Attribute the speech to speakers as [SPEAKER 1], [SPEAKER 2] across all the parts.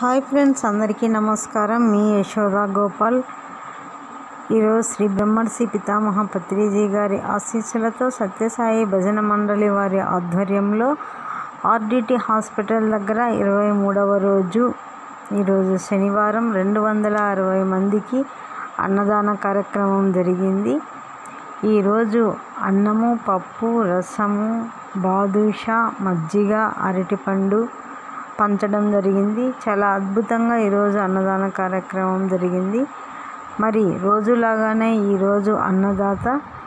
[SPEAKER 1] hi friends అందరికీ నమస్కారం మీ యశోద గోపాల్ ఈరోజు శ్రీ బ్రహ్మర్షి పితామహ పత్రిజీ గారి ఆశీస్సులతో సత్యసాయి భజన మండలి వారి ఆధ్వర్యంలో ఆర్డిటి హాస్పిటల్ దగ్గర ఇరవై మూడవ రోజు ఈరోజు శనివారం రెండు వందల అరవై మందికి అన్నదాన కార్యక్రమం జరిగింది ఈరోజు అన్నము పప్పు రసము బాదుషా మజ్జిగ అరటిపండు పంచడం జరిగింది చాలా అద్భుతంగా ఈరోజు అన్నదాన కార్యక్రమం జరిగింది మరి రోజులాగానే ఈరోజు అన్నదాత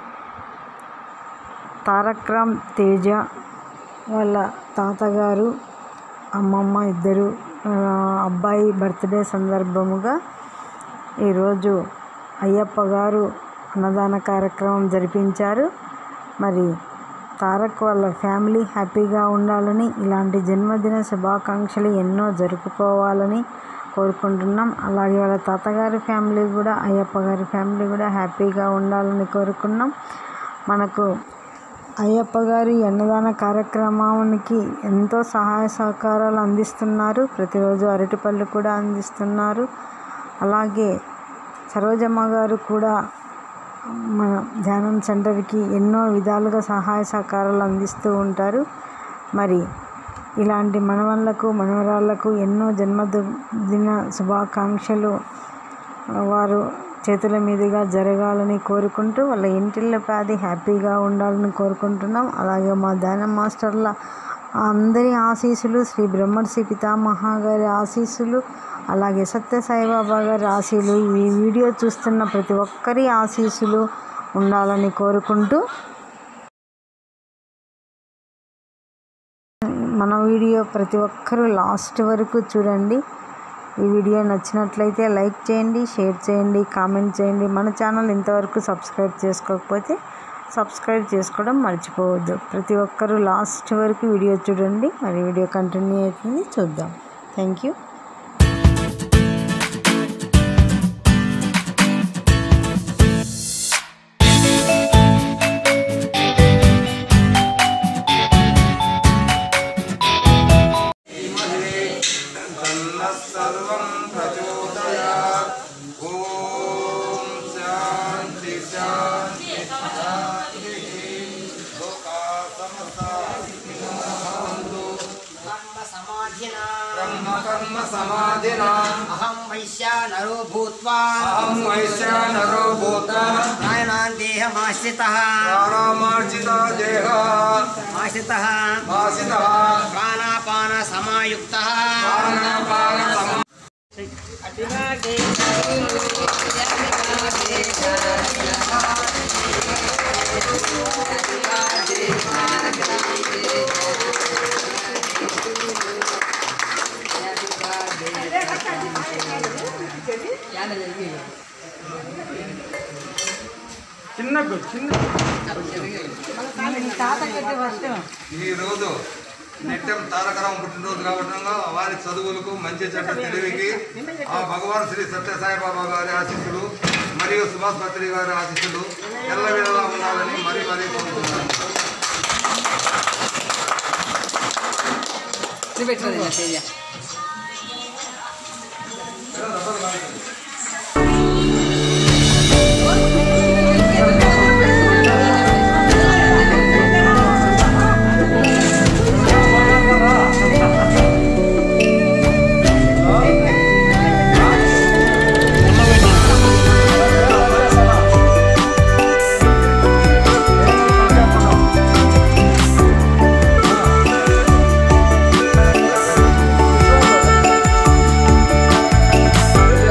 [SPEAKER 1] తారక్రామ్ తేజ వాళ్ళ తాతగారు అమ్మమ్మ ఇద్దరు ఆ, అబ్బాయి బర్త్డే సందర్భముగా ఈరోజు అయ్యప్ప గారు అన్నదాన కార్యక్రమం జరిపించారు మరి తారక్ వాళ్ళ ఫ్యామిలీ హ్యాపీగా ఉండాలని ఇలాంటి జన్మదిన శుభాకాంక్షలు ఎన్నో జరుపుకోవాలని కోరుకుంటున్నాం అలాగే వాళ్ళ తాతగారి ఫ్యామిలీ కూడా అయ్యప్ప గారి ఫ్యామిలీ కూడా హ్యాపీగా ఉండాలని కోరుకున్నాం మనకు అయ్యప్ప గారి అన్నదాన కార్యక్రమానికి ఎంతో సహాయ సహకారాలు అందిస్తున్నారు ప్రతిరోజు అరటిపళ్ళు కూడా అందిస్తున్నారు అలాగే సరోజమ్మ గారు కూడా మన ధ్యానం సెంటర్కి ఎన్నో విధాలుగా సహాయ సహకారాలు అందిస్తూ ఉంటారు మరి ఇలాంటి మనవళ్ళకు మనవరాళ్లకు ఎన్నో జన్మదిన శుభాకాంక్షలు వారు చేతుల మీదుగా జరగాలని కోరుకుంటూ వాళ్ళ ఇంటిళ్ళ పాది హ్యాపీగా ఉండాలని కోరుకుంటున్నాం అలాగే మా ధ్యానం మాస్టర్ల అందరి ఆశీస్సులు శ్రీ బ్రహ్మర్షి పితామహ గారి ఆశీస్సులు అలాగే సత్య సాయిబాబా గారి ఆశీలు ఈ వీడియో చూస్తున్న ప్రతి ఒక్కరి ఆశీస్సులు ఉండాలని కోరుకుంటూ మన వీడియో ప్రతి ఒక్కరూ లాస్ట్ వరకు చూడండి ఈ వీడియో నచ్చినట్లయితే లైక్ చేయండి షేర్ చేయండి కామెంట్ చేయండి మన ఛానల్ ఇంతవరకు సబ్స్క్రైబ్ చేసుకోకపోతే సబ్స్క్రైబ్ చేసుకోవడం మర్చిపోవద్దు ప్రతి ఒక్కరూ లాస్ట్ వరకు వీడియో చూడండి మరి వీడియో కంటిన్యూ అవుతుంది చూద్దాం థ్యాంక్ యూ
[SPEAKER 2] सर्वं प्रचोदयात् ॐ शान्ति शान्ति शान्तिः लोकाः समस्ताः
[SPEAKER 3] समाधिना
[SPEAKER 2] ब्रह्म कर्म समाधिना
[SPEAKER 3] अहं वैश्यानरो भूत्वा
[SPEAKER 2] अहं वैश्यानरो भूता
[SPEAKER 3] प्राणान् देहमाश्रितः
[SPEAKER 2] प्राणामार्जिता देहः
[SPEAKER 3] आश्रितः
[SPEAKER 2] भासितः
[SPEAKER 3] प्राणापानसमायुक्तः
[SPEAKER 2] प्राणापानसम ఈ రోజు నిత్యం తారకరాం పుట్టినరోజు కాబట్టి వారి చదువులకు మంచి చెడ్డ తెలివికి ఆ భగవాన్ శ్రీ సత్యసాయి బాబా గారి ఆశీస్సులు మరియు సుభాష్ పత్రి గారి ఆశీస్సులు ఎల్లవేళలా ఉండాలని మరీ మరీ కోరుతున్నాను
[SPEAKER 4] శ్రీ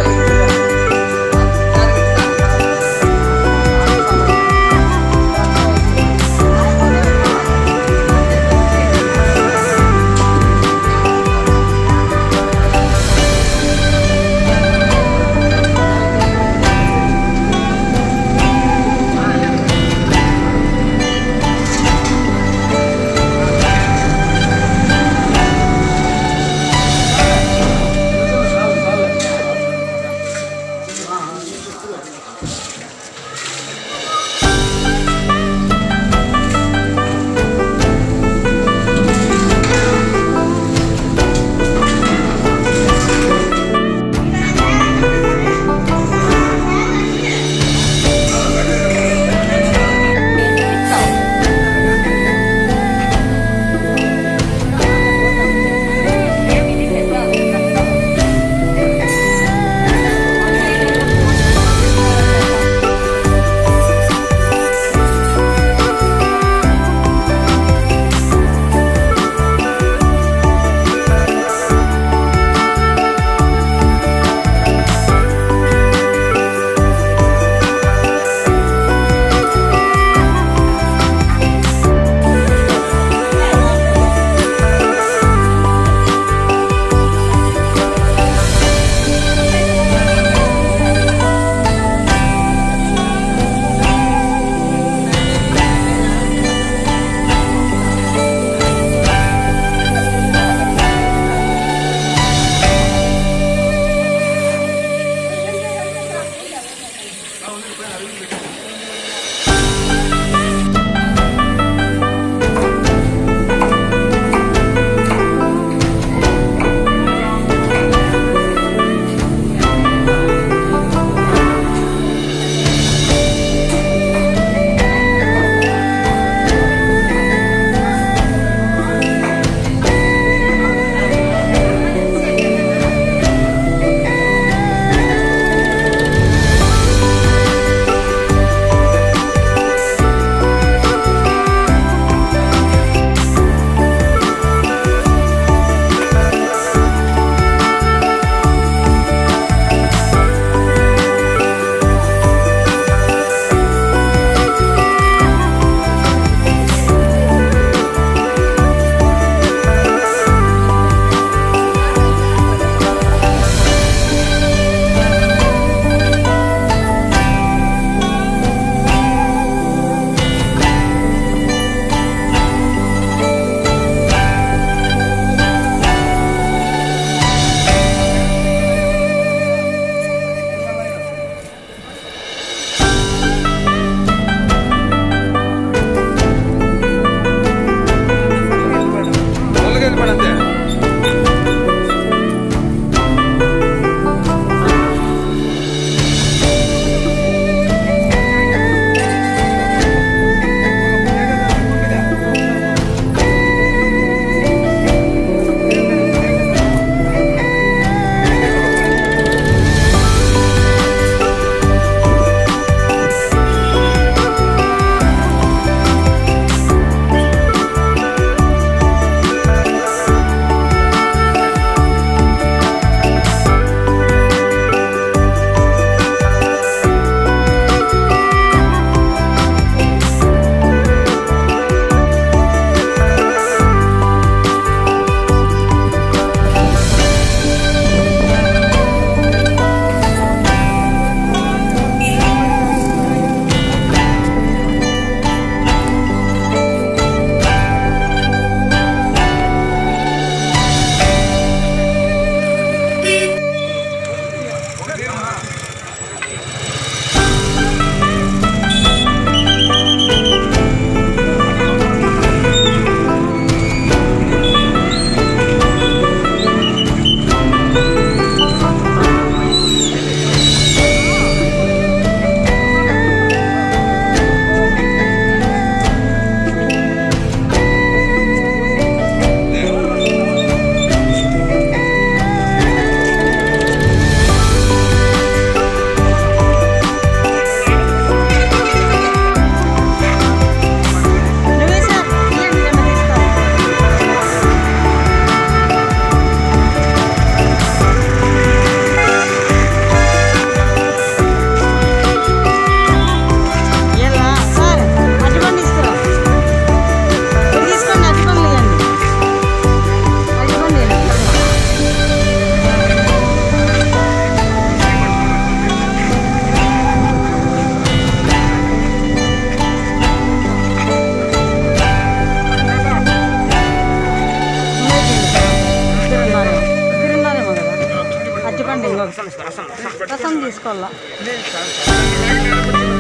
[SPEAKER 1] రసం తీసుకోవాలా